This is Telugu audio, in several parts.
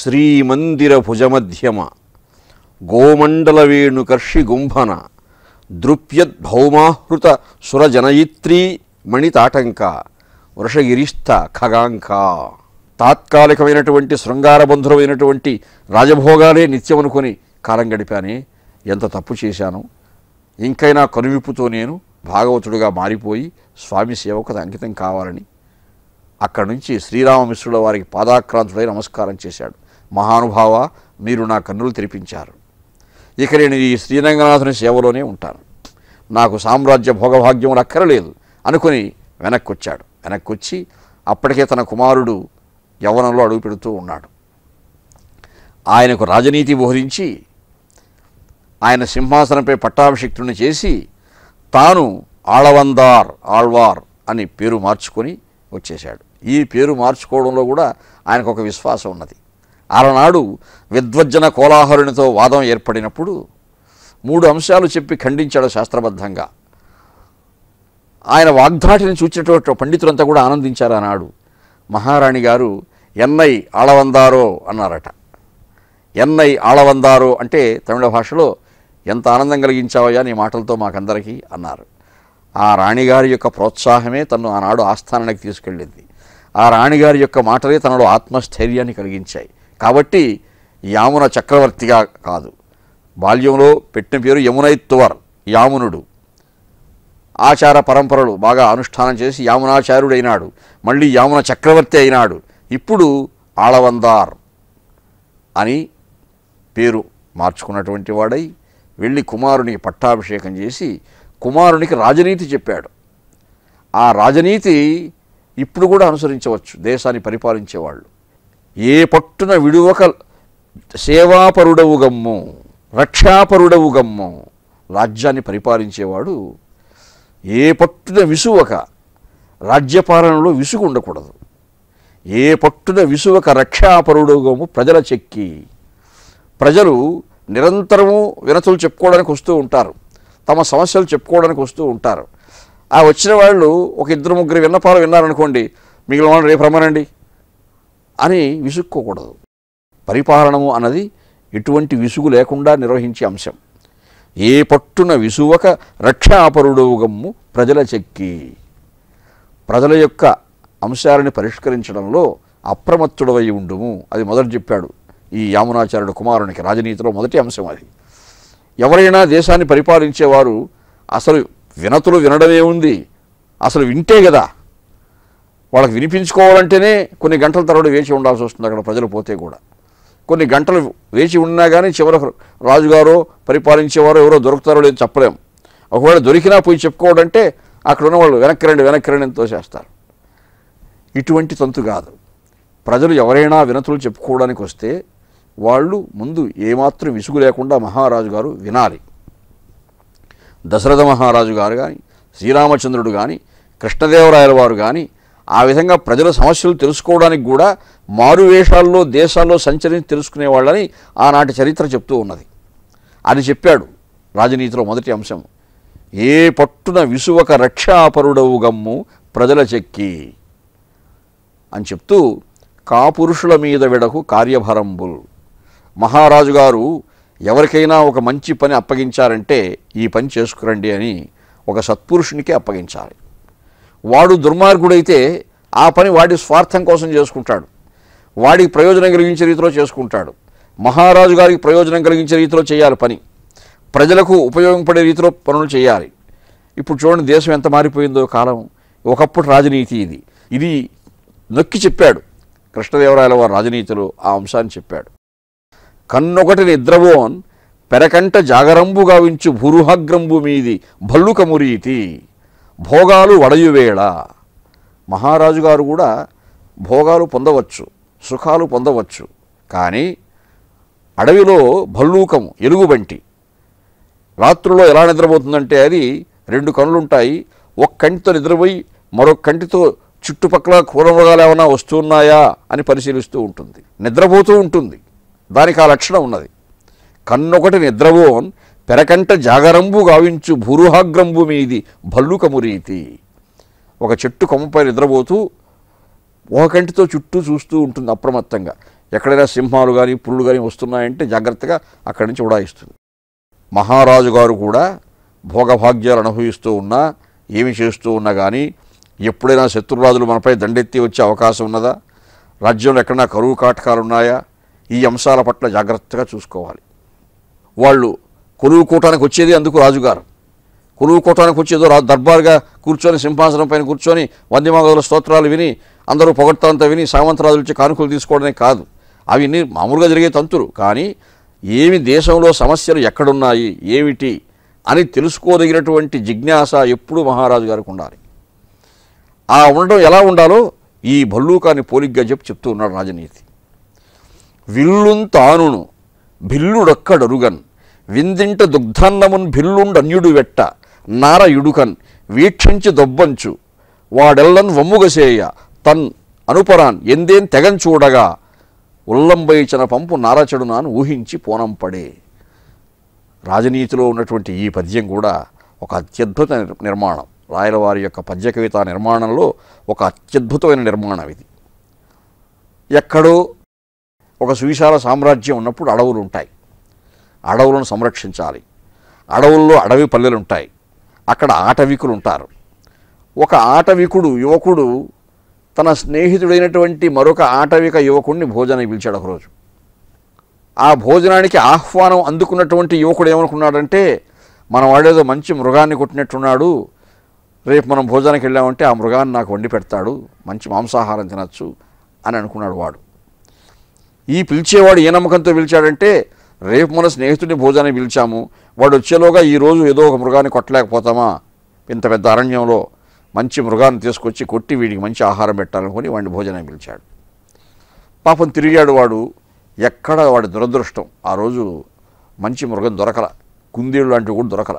శ్రీమందిర భుజమధ్యమ గోమండల వేణుకర్షి గుంభన దృప్యద్భౌమాహృత సురజనయిత్రీ మణితాటంక వృషగిరిస్థ ఖగాంక తాత్కాలికమైనటువంటి శృంగారబంధురమైనటువంటి రాజభోగాలే నిత్యం అనుకొని కాలం గడిపానే ఎంత తప్పు చేశాను ఇంకైనా కనువిప్పుతో నేను భాగవతుడిగా మారిపోయి స్వామి సేవకు అంకితం కావాలని అక్కడి నుంచి శ్రీరామమిశ్రుల వారికి పాదాక్రాంతుడై నమస్కారం చేశాడు మహానుభావ మీరు నా కన్నులు తెరిపించారు ఇక నేను ఈ శ్రీరంగనాథుని సేవలోనే ఉంటాను నాకు సామ్రాజ్య భోగభాగ్యములు అక్కరలేదు అనుకుని వెనక్కి వచ్చాడు వెనక్కి వచ్చి అప్పటికే తన కుమారుడు యవ్వనంలో అడుగు పెడుతూ ఉన్నాడు ఆయనకు రాజనీతి బోధించి ఆయన సింహాసనంపై పట్టాభిషిక్తుని చేసి తాను ఆళవందార్ ఆళ్వార్ అని పేరు మార్చుకొని వచ్చేశాడు ఈ పేరు మార్చుకోవడంలో కూడా ఆయనకు ఒక విశ్వాసం ఉన్నది ఆనాడు విద్వజ్జన కోలాహలునితో వాదం ఏర్పడినప్పుడు మూడు అంశాలు చెప్పి ఖండించాడు శాస్త్రబద్ధంగా ఆయన వాగ్ధాటిని చూచినటువంటి పండితులంతా కూడా ఆనందించారు ఆనాడు మహారాణి గారు ఎన్నై ఆళవందారో అన్నారట ఎన్నై ఆళవందారో అంటే తమిళ భాషలో ఎంత ఆనందం కలిగించావయ్యా నీ మాటలతో మాకందరికీ అన్నారు ఆ రాణిగారి యొక్క ప్రోత్సాహమే తను ఆనాడు ఆస్థానానికి తీసుకెళ్ళింది ఆ రాణిగారి యొక్క మాటలే తనలో ఆత్మస్థైర్యాన్ని కలిగించాయి కాబట్టి యామున చక్రవర్తిగా కాదు బాల్యంలో పెట్టిన పేరు యమునైత్తువర్ యామునుడు ఆచార పరంపరలు బాగా అనుష్ఠానం చేసి యామునాచార్యుడైనాడు మళ్ళీ యామున చక్రవర్తి అయినాడు ఇప్పుడు ఆళవందార్ అని పేరు మార్చుకున్నటువంటి వాడై వెళ్ళి కుమారునికి పట్టాభిషేకం చేసి కుమారునికి రాజనీతి చెప్పాడు ఆ రాజనీతి ఇప్పుడు కూడా అనుసరించవచ్చు దేశాన్ని పరిపాలించేవాళ్ళు ఏ పట్టున విడువక సేవాపరుడవు గమ్ము రక్షాపరుడవు గమ్ము రాజ్యాన్ని పరిపాలించేవాడు ఏ పట్టున విసువక రాజ్యపాలనలో విసుగు ఉండకూడదు ఏ పట్టున విసువక రక్షాపరుడము ప్రజల చెక్కి ప్రజలు నిరంతరము వినతులు చెప్పుకోవడానికి వస్తూ ఉంటారు తమ సమస్యలు చెప్పుకోవడానికి వస్తూ ఉంటారు ఆ వచ్చిన వాళ్ళు ఒక ఇద్దరు ముగ్గురు విన్నపాలు విన్నారనుకోండి మిగిలిన వాళ్ళు రేపు రమ్మనండి అని విసుక్కోకూడదు పరిపాలనము అన్నది ఎటువంటి విసుగు లేకుండా నిర్వహించే అంశం ఏ పట్టున విసువక రక్షాపరుడవుగమ్ము ప్రజల చెక్కి ప్రజల యొక్క అంశాలని పరిష్కరించడంలో అప్రమత్తుడవై ఉండుము అది మొదటి చెప్పాడు ఈ యామునాచార్యుడు కుమారునికి రాజనీతిలో మొదటి అంశం అది ఎవరైనా దేశాన్ని పరిపాలించేవారు అసలు వినతులు వినడమే ఉంది అసలు వింటే కదా వాళ్ళకి వినిపించుకోవాలంటేనే కొన్ని గంటల తరబడి వేచి ఉండాల్సి వస్తుంది అక్కడ ప్రజలు పోతే కూడా కొన్ని గంటలు వేచి ఉన్నా కానీ చివరకు రాజుగారో పరిపాలించేవారో ఎవరో దొరుకుతారో లేదో చెప్పలేం ఒకవేళ దొరికినా పోయి చెప్పుకోవడంటే అక్కడ ఉన్న వాళ్ళు వెనక్కి రండి వెనక్కి రండి అని తోసేస్తారు ఇటువంటి తంతు కాదు ప్రజలు ఎవరైనా వినతులు చెప్పుకోవడానికి వస్తే వాళ్ళు ముందు ఏమాత్రం విసుగు లేకుండా మహారాజు గారు వినాలి దశరథ మహారాజు గారు కానీ శ్రీరామచంద్రుడు కానీ కృష్ణదేవరాయల వారు కానీ ఆ విధంగా ప్రజల సమస్యలు తెలుసుకోవడానికి కూడా మారువేషాల్లో దేశాల్లో సంచరించి తెలుసుకునే వాళ్ళని ఆనాటి చరిత్ర చెప్తూ ఉన్నది అది చెప్పాడు రాజనీతిలో మొదటి అంశం ఏ పట్టున విసువక రక్షాపరుడవు గమ్ము ప్రజల చెక్కి అని చెప్తూ కాపురుషుల మీద విడకు కార్యభరంబుల్ మహారాజు గారు ఎవరికైనా ఒక మంచి పని అప్పగించారంటే ఈ పని చేసుకురండి అని ఒక సత్పురుషునికి అప్పగించాలి వాడు దుర్మార్గుడైతే ఆ పని వాడి స్వార్థం కోసం చేసుకుంటాడు వాడికి ప్రయోజనం కలిగించే రీతిలో చేసుకుంటాడు మహారాజు గారికి ప్రయోజనం కలిగించే రీతిలో చేయాలి పని ప్రజలకు ఉపయోగపడే రీతిలో పనులు చేయాలి ఇప్పుడు చూడండి దేశం ఎంత మారిపోయిందో కాలం ఒకప్పుడు రాజనీతి ఇది ఇది నొక్కి చెప్పాడు కృష్ణదేవరాయల వారి రాజనీతిలో ఆ అంశాన్ని చెప్పాడు కన్నొకటి నిద్రవోన్ పెరకంట జాగరంబు గావించు భూరుహగ్రంబు మీది భల్లుకమురీతి భోగాలు వడయువేళ మహారాజు గారు కూడా భోగాలు పొందవచ్చు సుఖాలు పొందవచ్చు కానీ అడవిలో భల్లూకము ఎలుగుబంటి రాత్రుల్లో ఎలా నిద్రపోతుందంటే అది రెండు కనులుంటాయి ఒక కంటితో నిద్రపోయి మరొక కంటితో చుట్టుపక్కల కూరమృగాలు ఏమైనా వస్తున్నాయా అని పరిశీలిస్తూ ఉంటుంది నిద్రపోతూ ఉంటుంది దానికి ఆ లక్షణం ఉన్నది కన్నొకటి నిద్రవోన్ పెరకంట జాగరంబు గావించు భూరుహాగ్రంబు మీది భల్లుకమురీతి ఒక చెట్టు కొమ్మపై నిద్రపోతూ ఒక కంటితో చుట్టూ చూస్తూ ఉంటుంది అప్రమత్తంగా ఎక్కడైనా సింహాలు కానీ పురులు కానీ వస్తున్నాయంటే జాగ్రత్తగా అక్కడి నుంచి ఉడాయిస్తుంది మహారాజు గారు కూడా భోగభాగ్యాలు అనుభవిస్తూ ఉన్నా ఏమి చేస్తూ ఉన్నా కానీ ఎప్పుడైనా శత్రురాజులు మనపై దండెత్తి వచ్చే అవకాశం ఉన్నదా రాజ్యంలో ఎక్కడైనా కరువు కాటకాలు ఉన్నాయా ఈ అంశాల పట్ల జాగ్రత్తగా చూసుకోవాలి వాళ్ళు కొలువు కూటానికి వచ్చేది అందుకు రాజుగారు కొలువు కూటానికి వచ్చేదో రా దర్బార్గా కూర్చొని సింహాసనం పైన కూర్చొని వంద్యమాగదుల స్తోత్రాలు విని అందరూ పొగడ్తంతా విని సామంతరాజుల నుంచి కానుకలు తీసుకోవడమే కాదు అవి అన్ని మామూలుగా జరిగే తంతులు కానీ ఏమి దేశంలో సమస్యలు ఎక్కడున్నాయి ఏమిటి అని తెలుసుకోదగినటువంటి జిజ్ఞాస ఎప్పుడూ మహారాజు గారికి ఉండాలి ఆ ఉండడం ఎలా ఉండాలో ఈ భల్లూకాన్ని పోలిగ్గా చెప్పి చెప్తూ ఉన్నాడు రాజనీతి విల్లున్ తానును భిల్లుడొక్కడరుగన్ విందింట దుగ్ధన్నమున్ భిల్లుండన్యుడు వెట్ట నార ఇడుకన్ వీక్షించి దొబ్బంచు వాడెల్లన్ వమ్ముగసేయ తన్ అనుపరాన్ ఎందేం తెగం చూడగా ఉల్లంబైచన పంపు నారచడునాను ఊహించి పోనంపడే రాజనీతిలో ఉన్నటువంటి ఈ పద్యం కూడా ఒక అత్యద్భుత నిర్- నిర్మాణం రాయలవారి యొక్క పద్య కవిత నిర్మాణంలో ఒక అత్యద్భుతమైన నిర్మాణం ఇది ఎక్కడో ఒక సువిశాల సామ్రాజ్యం ఉన్నప్పుడు అడవులు ఉంటాయి అడవులను సంరక్షించాలి అడవుల్లో అడవి పల్లెలు ఉంటాయి అక్కడ ఆటవికులు ఉంటారు ఒక ఆటవికుడు యువకుడు తన స్నేహితుడైనటువంటి మరొక ఆటవిక యువకుడిని భోజనానికి పిలిచాడు ఒకరోజు ఆ భోజనానికి ఆహ్వానం అందుకున్నటువంటి యువకుడు ఏమనుకున్నాడంటే మన వాడేదో మంచి మృగాన్ని కొట్టినట్టున్నాడు రేపు మనం భోజనానికి వెళ్ళామంటే ఆ మృగాన్ని నాకు వండి పెడతాడు మంచి మాంసాహారం తినచ్చు అని అనుకున్నాడు వాడు ఈ పిలిచేవాడు ఏ నమ్మకంతో పిలిచాడంటే రేపు మన స్నేహితుడిని భోజనానికి పిలిచాము వాడు వచ్చేలోగా ఈరోజు ఏదో ఒక మృగాన్ని కొట్టలేకపోతామా ఇంత పెద్ద అరణ్యంలో మంచి మృగాన్ని తీసుకొచ్చి కొట్టి వీడికి మంచి ఆహారం పెట్టాలనుకొని వాడిని భోజనానికి పిలిచాడు పాపం తిరిగాడు వాడు ఎక్కడ వాడి దురదృష్టం ఆ రోజు మంచి మృగం దొరకల కుందేళ్ళు లాంటివి కూడా దొరకల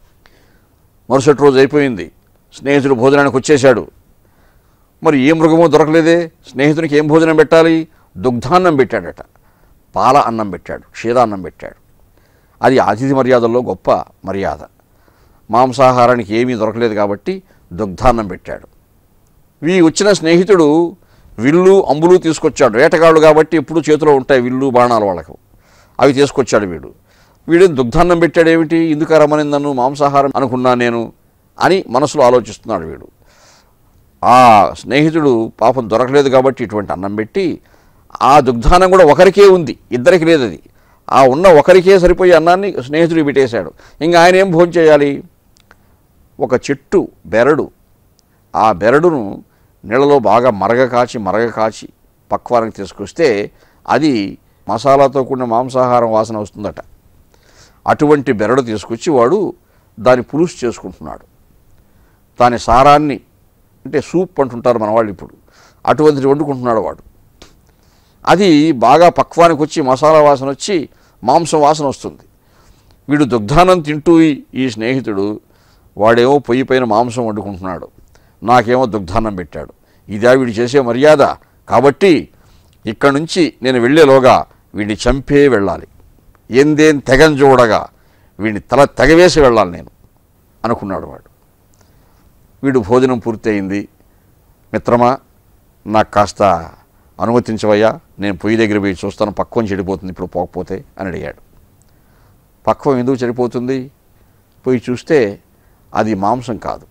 మరుసటి రోజు అయిపోయింది స్నేహితుడు భోజనానికి వచ్చేశాడు మరి ఏ మృగమో దొరకలేదే స్నేహితునికి ఏం భోజనం పెట్టాలి దుగ్ధాన్నం పెట్టాడట పాల అన్నం పెట్టాడు క్షీరాన్నం పెట్టాడు అది అతిథి మర్యాదల్లో గొప్ప మర్యాద మాంసాహారానికి ఏమీ దొరకలేదు కాబట్టి దుగ్ధాన్నం పెట్టాడు వీ వచ్చిన స్నేహితుడు విల్లు అంబులు తీసుకొచ్చాడు వేటగాళ్ళు కాబట్టి ఎప్పుడు చేతిలో ఉంటాయి విల్లు బాణాలు వాళ్ళకు అవి తీసుకొచ్చాడు వీడు వీడు దుగ్ధాన్నం పెట్టాడేమిటి ఎందుకు రమ్మని నన్ను మాంసాహారం అనుకున్నా నేను అని మనసులో ఆలోచిస్తున్నాడు వీడు ఆ స్నేహితుడు పాపం దొరకలేదు కాబట్టి ఇటువంటి అన్నం పెట్టి ఆ దుగ్ధాన్నం కూడా ఒకరికే ఉంది ఇద్దరికి లేదు అది ఆ ఉన్న ఒకరికే సరిపోయే అన్నాన్ని స్నేహితుడు పెట్టేశాడు ఇంకా ఆయన ఏం భోజనం చేయాలి ఒక చెట్టు బెరడు ఆ బెరడును నీళ్ళలో బాగా మరగ కాచి మరగ కాచి పక్వానికి తీసుకొస్తే అది మసాలాతో కూడిన మాంసాహారం వాసన వస్తుందట అటువంటి బెరడు తీసుకొచ్చి వాడు దాని పులుసు చేసుకుంటున్నాడు దాని సారాన్ని అంటే సూప్ అంటుంటారు మన వాళ్ళు ఇప్పుడు అటువంటిది వండుకుంటున్నాడు వాడు అది బాగా పక్వానికి వచ్చి మసాలా వాసన వచ్చి మాంసం వాసన వస్తుంది వీడు దుగ్ధానం తింటూ ఈ- ఈ స్నేహితుడు వాడేమో పొయ్యి పైన మాంసం వండుకుంటున్నాడు నాకేమో దుగ్ధాన్నం పెట్టాడు ఇదా వీడు చేసే మర్యాద కాబట్టి ఇక్కడి నుంచి నేను వెళ్ళేలోగా వీడిని చంపే వెళ్ళాలి ఎందేం తెగం చూడగా వీడిని తల తెగవేసి వెళ్ళాలి నేను అనుకున్నాడు వాడు వీడు భోజనం పూర్తయింది మిత్రమా నాకు కాస్త అనుమతించవయ్యా నేను పొయ్యి దగ్గర పోయి చూస్తాను పక్వం చెడిపోతుంది ఇప్పుడు పోకపోతే అని అడిగాడు పక్వం ఎందుకు చెడిపోతుంది పోయి చూస్తే అది మాంసం కాదు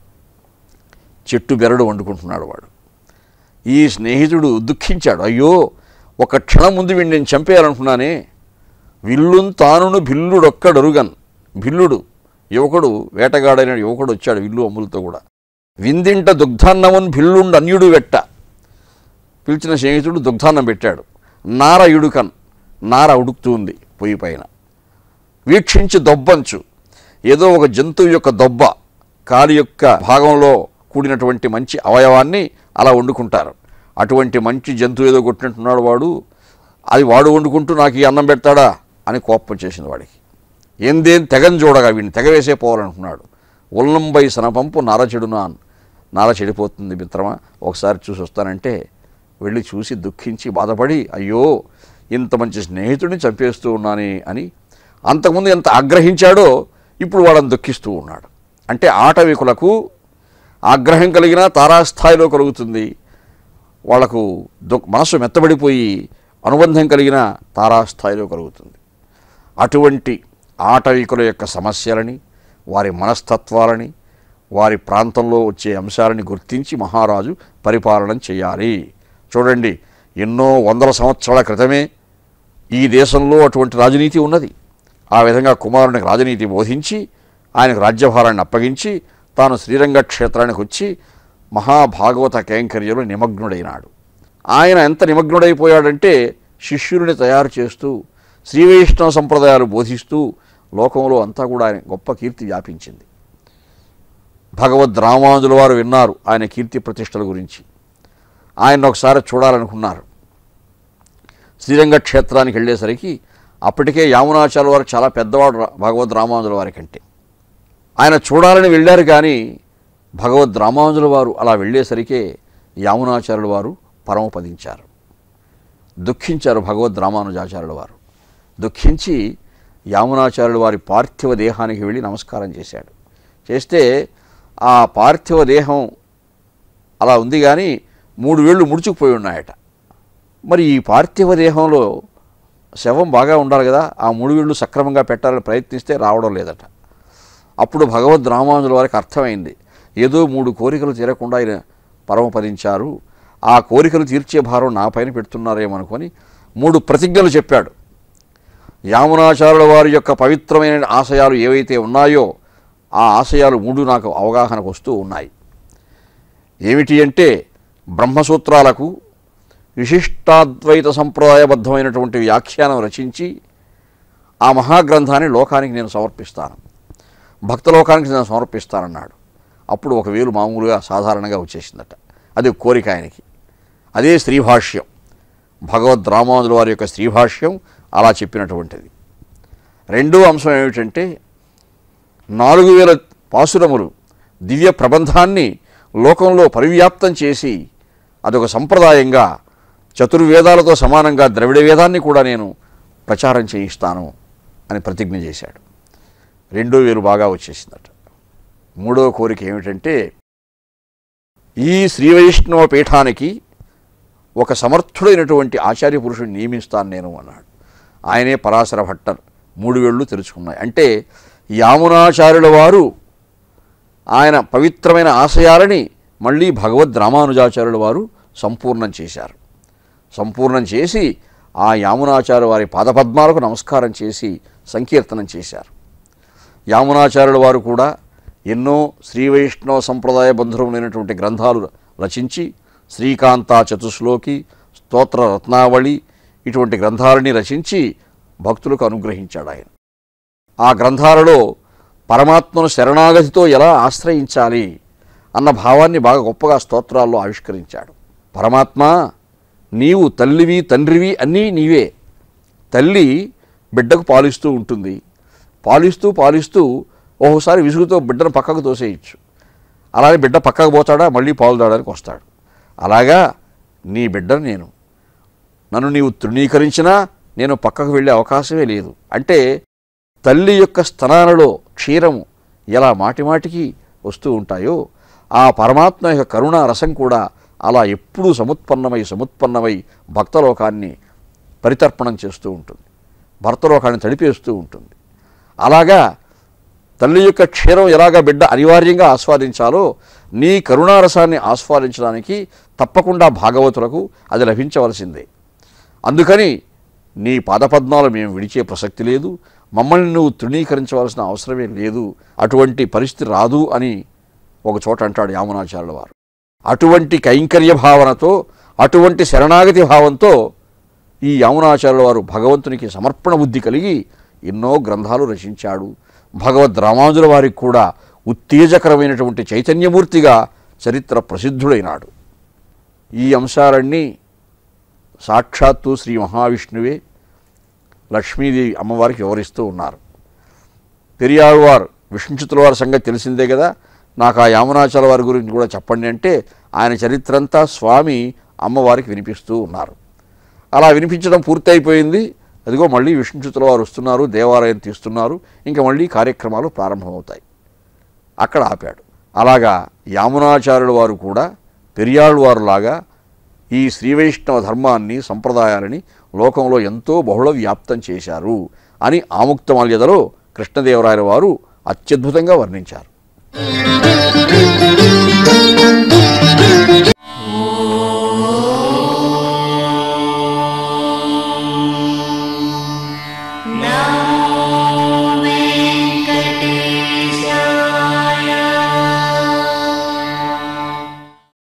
చెట్టు బెరడు వండుకుంటున్నాడు వాడు ఈ స్నేహితుడు దుఃఖించాడు అయ్యో ఒక క్షణం ముందు వీడిని నేను చంపేయాలనుకున్నానే విల్లున్ తానును భిల్లుడొక్కడరుగన్ భిల్లుడు యువకుడు వేటగాడైన యువకుడు వచ్చాడు విల్లు అమ్ములతో కూడా విందింట దుగ్ధాన్నమున్ భిల్లుండు అన్యుడు వెట్ట పిలిచిన స్నేహితుడు దుగ్ధాన్నం పెట్టాడు నార ఇడుకన్ నార ఉడుకుతూ ఉంది పొయ్యి పైన వీక్షించి దొబ్బంచు ఏదో ఒక జంతువు యొక్క దొబ్బ కాలి యొక్క భాగంలో కూడినటువంటి మంచి అవయవాన్ని అలా వండుకుంటారు అటువంటి మంచి జంతువు ఏదో కొట్టినట్టున్నాడు వాడు అది వాడు వండుకుంటూ నాకు ఈ అన్నం పెడతాడా అని కోపం చేసింది వాడికి ఏందేం తెగని చూడగా వీడిని తెగవేసే పోవాలనుకున్నాడు ఉల్లంబై సనపంపు నార చెడునాన్ నార చెడిపోతుంది మిత్రమా ఒకసారి చూసి వస్తానంటే వెళ్ళి చూసి దుఃఖించి బాధపడి అయ్యో ఇంత మంచి స్నేహితుడిని చంపేస్తూ ఉన్నానే అని అంతకుముందు ఎంత ఆగ్రహించాడో ఇప్పుడు వాళ్ళని దుఃఖిస్తూ ఉన్నాడు అంటే ఆటవికులకు ఆగ్రహం కలిగినా తారాస్థాయిలో కలుగుతుంది వాళ్లకు దు మనసు మెత్తబడిపోయి అనుబంధం కలిగిన తారాస్థాయిలో కలుగుతుంది అటువంటి ఆటవికుల యొక్క సమస్యలని వారి మనస్తత్వాలని వారి ప్రాంతంలో వచ్చే అంశాలని గుర్తించి మహారాజు పరిపాలన చేయాలి చూడండి ఎన్నో వందల సంవత్సరాల క్రితమే ఈ దేశంలో అటువంటి రాజనీతి ఉన్నది ఆ విధంగా కుమారునికి రాజనీతి బోధించి ఆయనకు రాజ్యభారాన్ని అప్పగించి తాను శ్రీరంగ క్షేత్రానికి వచ్చి మహాభాగవత కైంకర్యంలో నిమగ్నుడైనాడు ఆయన ఎంత నిమగ్నుడైపోయాడంటే శిష్యుడిని తయారు చేస్తూ శ్రీ వైష్ణవ సంప్రదాయాలు బోధిస్తూ లోకంలో అంతా కూడా ఆయన గొప్ప కీర్తి వ్యాపించింది భగవద్ రామానుజుల వారు విన్నారు ఆయన కీర్తి ప్రతిష్టల గురించి ఆయన ఒకసారి చూడాలనుకున్నారు శ్రీరంగ క్షేత్రానికి వెళ్ళేసరికి అప్పటికే యామునాచార్య వారు చాలా పెద్దవాడు రా- భగవద్ రామానుజుల వారి కంటే ఆయన చూడాలని వెళ్ళారు కానీ భగవద్ రామానుజుల వారు అలా వెళ్ళేసరికే యామునాచార్యుల వారు పరమపదించారు దుఃఖించారు భగవద్ రామానుజాచార్యుల వారు దుఃఖించి యామునాచార్యుల వారి పార్థివ దేహానికి వెళ్ళి నమస్కారం చేశాడు చేస్తే ఆ పార్థివ దేహం అలా ఉంది కానీ మూడు వేళ్ళు ముడుచుకుపోయి ఉన్నాయట మరి ఈ పార్థివ దేహంలో శవం బాగా ఉండాలి కదా ఆ మూడు వేళ్ళు సక్రమంగా పెట్టాలని ప్రయత్నిస్తే రావడం లేదట అప్పుడు భగవద్ రామానుజుల వారికి అర్థమైంది ఏదో మూడు కోరికలు తీరకుండా ఆయన పరమపదించారు ఆ కోరికలు తీర్చే భారం నా పైన పెడుతున్నారేమనుకొని మూడు ప్రతిజ్ఞలు చెప్పాడు యామునాచార్యుల వారి యొక్క పవిత్రమైన ఆశయాలు ఏవైతే ఉన్నాయో ఆ ఆశయాలు మూడు నాకు అవగాహనకు వస్తూ ఉన్నాయి ఏమిటి అంటే బ్రహ్మసూత్రాలకు విశిష్టాద్వైత సంప్రదాయబద్ధమైనటువంటి వ్యాఖ్యానం రచించి ఆ మహాగ్రంథాన్ని లోకానికి నేను సమర్పిస్తాను భక్తలోకానికి నేను సమర్పిస్తానన్నాడు అప్పుడు ఒక వేలు మామూలుగా సాధారణంగా వచ్చేసిందట అది కోరిక ఆయనకి అదే శ్రీభాష్యం భగవద్ రామానుజుల వారి యొక్క శ్రీభాష్యం అలా చెప్పినటువంటిది రెండో అంశం ఏమిటంటే నాలుగు వేల పాసురములు దివ్య ప్రబంధాన్ని లోకంలో పరివ్యాప్తం చేసి అదొక సంప్రదాయంగా చతుర్వేదాలతో సమానంగా ద్రవిడ వేదాన్ని కూడా నేను ప్రచారం చేయిస్తాను అని ప్రతిజ్ఞ చేశాడు రెండో వేలు బాగా వచ్చేసిందట మూడో కోరిక ఏమిటంటే ఈ శ్రీ వైష్ణవ పీఠానికి ఒక సమర్థుడైనటువంటి ఆచార్య పురుషుడిని నియమిస్తాను నేను అన్నాడు ఆయనే పరాశర భట్టర్ మూడు వేళ్ళు తెరుచుకున్నాయి అంటే యామునాచార్యుల వారు ఆయన పవిత్రమైన ఆశయాలని మళ్ళీ భగవద్ రామానుజాచార్యుల వారు సంపూర్ణం చేశారు సంపూర్ణం చేసి ఆ యామునాచార్య వారి పాదపద్మాలకు నమస్కారం చేసి సంకీర్తనం చేశారు యామునాచార్యుల వారు కూడా ఎన్నో శ్రీ వైష్ణవ సంప్రదాయ బంధువులైనటువంటి గ్రంథాలు రచించి శ్రీకాంత చతుశ్లోకి స్తోత్ర రత్నావళి ఇటువంటి గ్రంథాలని రచించి భక్తులకు అనుగ్రహించాడు ఆయన ఆ గ్రంథాలలో పరమాత్మను శరణాగతితో ఎలా ఆశ్రయించాలి అన్న భావాన్ని బాగా గొప్పగా స్తోత్రాల్లో ఆవిష్కరించాడు పరమాత్మ నీవు తల్లివి తండ్రివి అన్నీ నీవే తల్లి బిడ్డకు పాలిస్తూ ఉంటుంది పాలిస్తూ పాలిస్తూ ఒక్కోసారి విసుగుతో బిడ్డను పక్కకు తోసేయచ్చు అలాగే బిడ్డ పక్కకు పోతాడా మళ్ళీ పాలు తాగడానికి వస్తాడు అలాగా నీ బిడ్డను నేను నన్ను నీవు తృణీకరించినా నేను పక్కకు వెళ్ళే అవకాశమే లేదు అంటే తల్లి యొక్క స్తనాలలో క్షీరము ఎలా మాటిమాటికి వస్తూ ఉంటాయో ఆ పరమాత్మ యొక్క కరుణా రసం కూడా అలా ఎప్పుడూ సముత్పన్నమై సముత్పన్నమై భక్తలోకాన్ని పరితర్పణం చేస్తూ ఉంటుంది భర్తలోకాన్ని తడిపేస్తూ ఉంటుంది అలాగా తల్లి యొక్క క్షీరం ఎలాగా బిడ్డ అనివార్యంగా ఆస్వాదించాలో నీ కరుణారసాన్ని ఆస్వాదించడానికి తప్పకుండా భాగవతులకు అది లభించవలసిందే అందుకని నీ పాదపద్మాలు మేము విడిచే ప్రసక్తి లేదు మమ్మల్ని నువ్వు తృణీకరించవలసిన అవసరమే లేదు అటువంటి పరిస్థితి రాదు అని ఒక చోట అంటాడు యామునాచార్యుల వారు అటువంటి కైంకర్య భావనతో అటువంటి శరణాగతి భావంతో ఈ యామునాచార్యుల వారు భగవంతునికి సమర్పణ బుద్ధి కలిగి ఎన్నో గ్రంథాలు రచించాడు భగవద్ రామానుజుల వారికి కూడా ఉత్తేజకరమైనటువంటి చైతన్యమూర్తిగా చరిత్ర ప్రసిద్ధుడైనాడు ఈ అంశాలన్నీ సాక్షాత్తు శ్రీ మహావిష్ణువే లక్ష్మీదేవి అమ్మవారికి వివరిస్తూ ఉన్నారు పెరియాళ్వారు విష్ణుచితుల వారి సంగతి తెలిసిందే కదా నాకు ఆ యామనాచల వారి గురించి కూడా చెప్పండి అంటే ఆయన చరిత్ర అంతా స్వామి అమ్మవారికి వినిపిస్తూ ఉన్నారు అలా వినిపించడం పూర్తయిపోయింది అదిగో మళ్ళీ విష్ణుచితుల వారు వస్తున్నారు దేవాలయం తీస్తున్నారు ఇంకా మళ్ళీ కార్యక్రమాలు ప్రారంభమవుతాయి అక్కడ ఆపాడు అలాగా యామునాచార్యుల వారు కూడా పెరియాళ్ళవారులాగా ఈ శ్రీ వైష్ణవ ధర్మాన్ని సంప్రదాయాలని లోకంలో ఎంతో బహుళ వ్యాప్తం చేశారు అని ఆముక్తమాల్యదలో కృష్ణదేవరాయల వారు అత్యద్భుతంగా వర్ణించారు